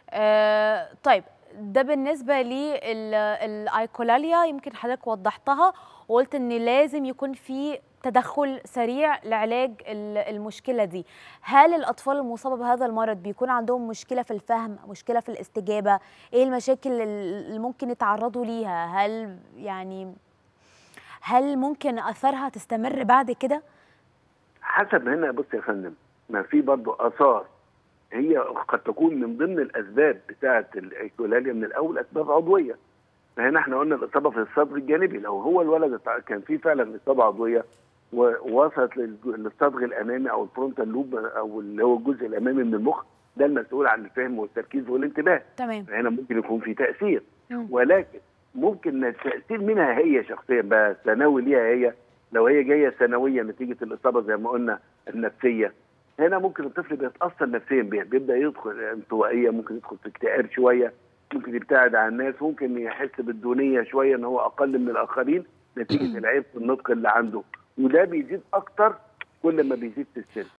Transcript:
آه طيب ده بالنسبه للايكولاليا يمكن حضرتك وضحتها وقلت ان لازم يكون في تدخل سريع لعلاج المشكله دي هل الاطفال المصابه بهذا المرض بيكون عندهم مشكله في الفهم مشكله في الاستجابه ايه المشاكل اللي ممكن يتعرضوا ليها هل يعني هل ممكن اثرها تستمر بعد كده حسب هنا بص يا فندم ما في برضه اثار هي قد تكون من ضمن الاسباب بتاعه الايكولاليا من الاول اسباب عضويه فهنا احنا قلنا الاصابه في الصدر الجانبي لو هو الولد كان فيه فعلا اصابه عضويه ووصلت للصدغ الامامي او الفرونتال لوب او اللي هو الجزء الامامي من المخ ده المسؤول عن الفهم والتركيز والانتباه تمام هنا ممكن يكون في تاثير م. ولكن ممكن التاثير منها هي شخصيا بقى ثانوي ليها هي لو هي جايه ثانويه نتيجه الاصابه زي ما قلنا النفسيه هنا ممكن الطفل بيتاثر نفسيا بيها بيبدا يدخل انطوائيه ممكن يدخل في اكتئاب شويه ممكن يبتعد عن الناس ممكن يحس بالدونيه شويه ان هو اقل من الاخرين نتيجه العيب في النطق اللي عنده وده بيزيد اكتر كل ما بيزيد في السن